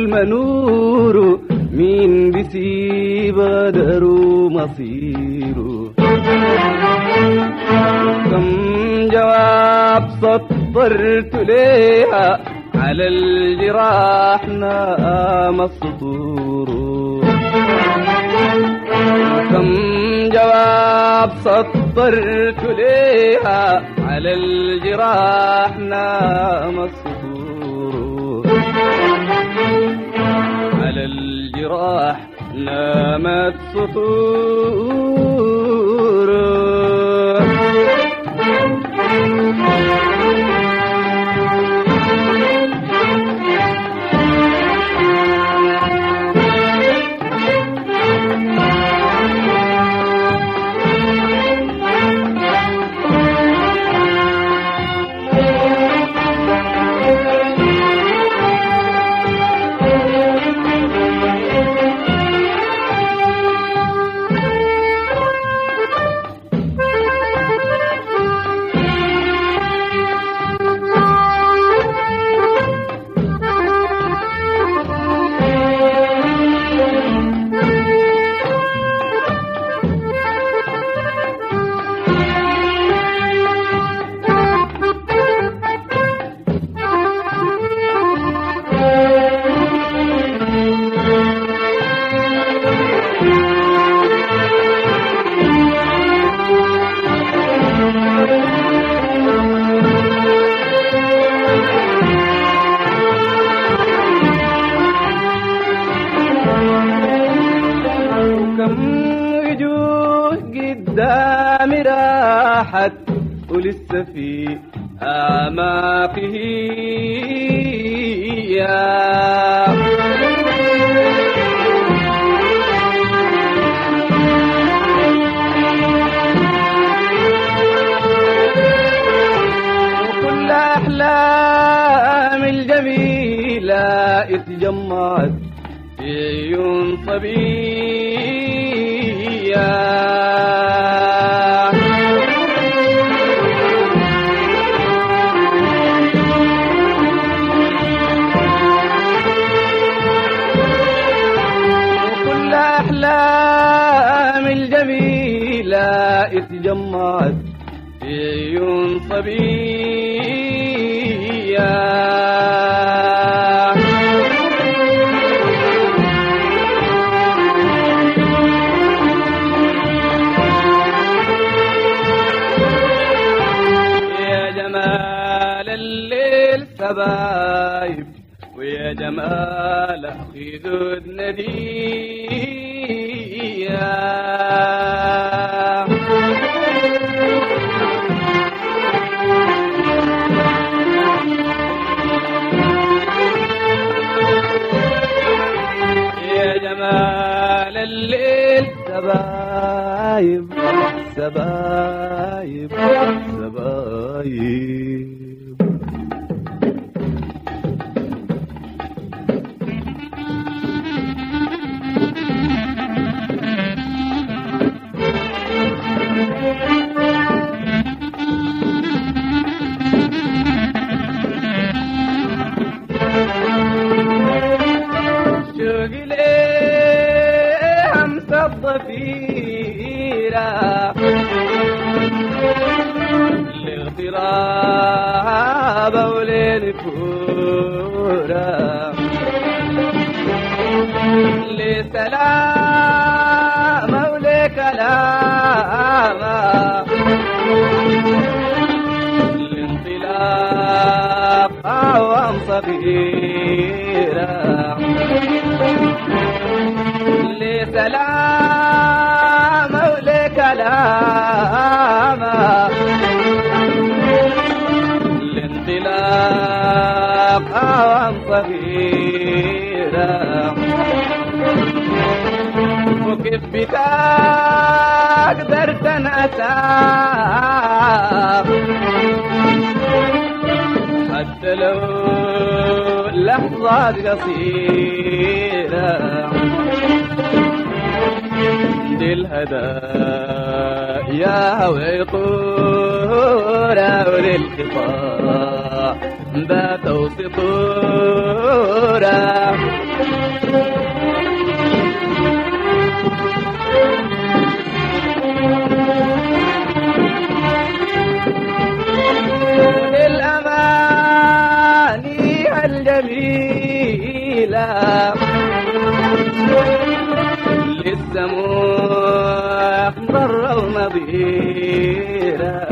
المنور مين بيسيب قدره مصيره كم جواب سطرت ليها على الجراح نام السطور كم جواب سطرت ليها على الجراح نام السطور على الجراح نامت سطور كم وجوه قدامي راحت ولسه في أعماقه يا وكل أحلام الجميلة اتجمعت في عيون صبية وكل أحلام الجميلة اتجمعت في عيون صبية يا جمال الليل سبايب ويا جمال خدود ندية يا جمال الليل سبايب سبايب سبايب شوقي ليه همس الضفيرة لاغتراب وللفورة لسلام ولكلام لانطلاق أعوام صغيرة لسلام ولكلام لانطلاق أعوام صغيرة وكيف بتقدر تنأسى حتى لو لحظات قصيرة دي الهدايا ويطورة وللخطا باتوا سطورة جميلة للدموع ضرة ونظيرة